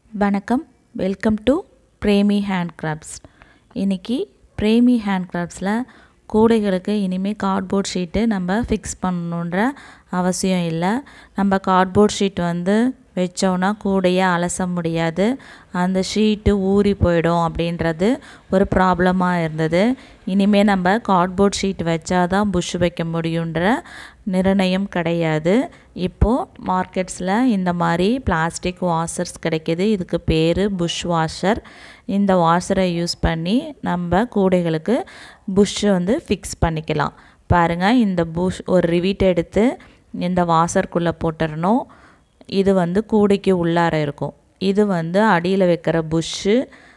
வணக்கம் welcome to Premi handcrafts இன்றைக்கி Premi hand கிராஃப்ட்ஸில் கூடைகளுக்கு இனிமேல் கார்ட்போர்ட் ஷீட்டு நம்ம ஃபிக்ஸ் பண்ணணுன்ற அவசியம் இல்லை நம்ம கார்ட்போர்ட் ஷீட் வந்து வச்சோன்னா கூடையை அலச முடியாது அந்த ஷீட்டு ஊறி போயிடும் அப்படின்றது ஒரு ப்ராப்ளமாக இருந்தது இனிமேல் நம்ம கார்ட்போர்ட் ஷீட் வச்சா தான் புஷ் வைக்க முடியுன்ற நிர்ணயம் கிடையாது இப்போது மார்க்கெட்ஸில் இந்த மாதிரி பிளாஸ்டிக் வாஷர்ஸ் கிடைக்கிது இதுக்கு பேர் புஷ் வாஷர் இந்த வாஷரை யூஸ் பண்ணி நம்ம கூடைகளுக்கு புஷ்ஷை வந்து ஃபிக்ஸ் பண்ணிக்கலாம் பாருங்கள் இந்த புஷ் ஒரு ரிவீட் எடுத்து இந்த வாஷருக்குள்ளே போட்டுடணும் இது வந்து கூடைக்கு உள்ளார இருக்கும் இது வந்து அடியில் வைக்கிற புஷ்ஷு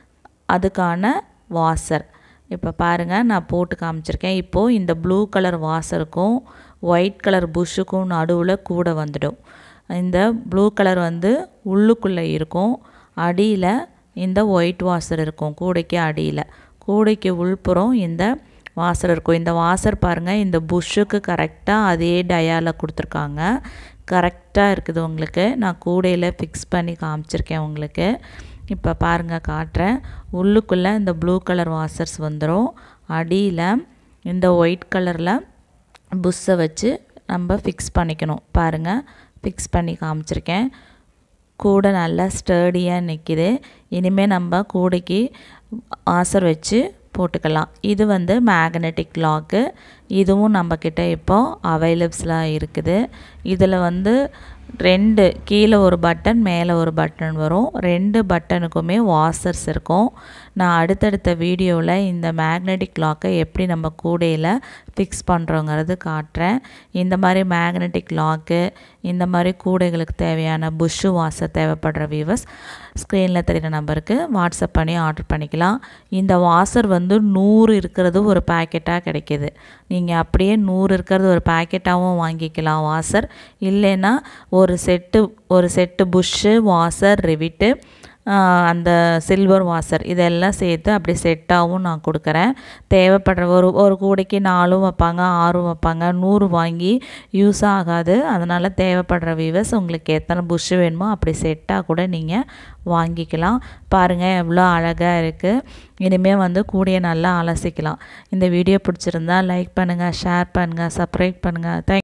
அதுக்கான வாசர் இப்போ பாருங்கள் நான் போட்டு காமிச்சிருக்கேன் இப்போது இந்த ப்ளூ கலர் வாசருக்கும் ஒயிட் கலர் புஷ்ஷுக்கும் நடுவில் கூட வந்துடும் இந்த ப்ளூ கலர் வந்து உள்ளுக்குள்ளே இருக்கும் அடியில் இந்த ஒயிட் வாசர் இருக்கும் கூடைக்கு அடியில் கூடைக்கு உள்புறம் இந்த வாசர் இருக்கும் இந்த வாசர் பாருங்கள் இந்த புஷ்ஷுக்கு கரெக்டாக அதே டயாவில் கொடுத்துருக்காங்க கரெக்டாக இருக்குது உங்களுக்கு நான் கூடையில் ஃபிக்ஸ் பண்ணி காமிச்சிருக்கேன் உங்களுக்கு இப்போ பாருங்கள் காட்டுறேன் உள்ளுக்குள்ளே இந்த ப்ளூ கலர் வாசர்ஸ் வந்துடும் அடியில் இந்த ஒயிட் கலரில் புஷ்ஷை வச்சு நம்ம ஃபிக்ஸ் பண்ணிக்கணும் பாருங்கள் ஃபிக்ஸ் பண்ணி காமிச்சிருக்கேன் கூடை நல்லா ஸ்டர்டியாக நிற்கிது இனிமேல் நம்ம கூடைக்கு ஆசர் வச்சு போட்டுக்கலாம் இது வந்து மேக்னெட்டிக் லாக்கு இதுவும் நம்மக்கிட்ட இப்போ அவைலபிள்ஸாக இருக்குது இதில் வந்து ரெண்டு கீழே ஒரு பட்டன் மேலே ஒரு பட்டன் வரும் ரெண்டு பட்டனுக்குமே வாசர்ஸ் இருக்கும் நான் அடுத்தடுத்த வீடியோவில் இந்த மேக்னெட்டிக் லாக்கை எப்படி நம்ம கூடையில் ஃபிக்ஸ் பண்ணுறோங்கிறது காட்டுறேன் இந்த மாதிரி மேக்னெட்டிக் லாக்கு இந்த மாதிரி கூடைகளுக்கு தேவையான புஷ்ஷு வாசர் தேவைப்படுற வியூவர்ஸ் ஸ்க்ரீனில் தெரிகிற நம்பருக்கு வாட்ஸ்அப் பண்ணி ஆர்டர் பண்ணிக்கலாம் இந்த வாசர் வந்து நூறு இருக்கிறது ஒரு பேக்கெட்டாக கிடைக்கிது நீங்கள் அப்படியே நூறு இருக்கிறது ஒரு பேக்கெட்டாகவும் வாங்கிக்கலாம் வாசர் இல்லைன்னா ஒரு செட்டு ஒரு செட்டு புஷ்ஷு வாசர் ரிவிட்டு அந்த சில்வர் வாசர் இதெல்லாம் சேர்த்து அப்படி செட்டாகவும் நான் கொடுக்குறேன் தேவைப்படுற ஒரு ஒரு கூடைக்கு நாலும் வைப்பாங்க ஆறும் வைப்பாங்க நூறு வாங்கி யூஸ் ஆகாது அதனால் தேவைப்படுற வியூவர்ஸ் உங்களுக்கு எத்தனை புஷ்ஷு வேணுமோ அப்படி செட்டாக கூட நீங்கள் வாங்கிக்கலாம் பாருங்கள் எவ்வளோ அழகாக இருக்குது இனிமேல் வந்து கூடையை நல்லா அலசிக்கலாம் இந்த வீடியோ பிடிச்சிருந்தா லைக் பண்ணுங்கள் ஷேர் பண்ணுங்கள் சப்ஸ்கிரைப் பண்ணுங்கள் தேங்க்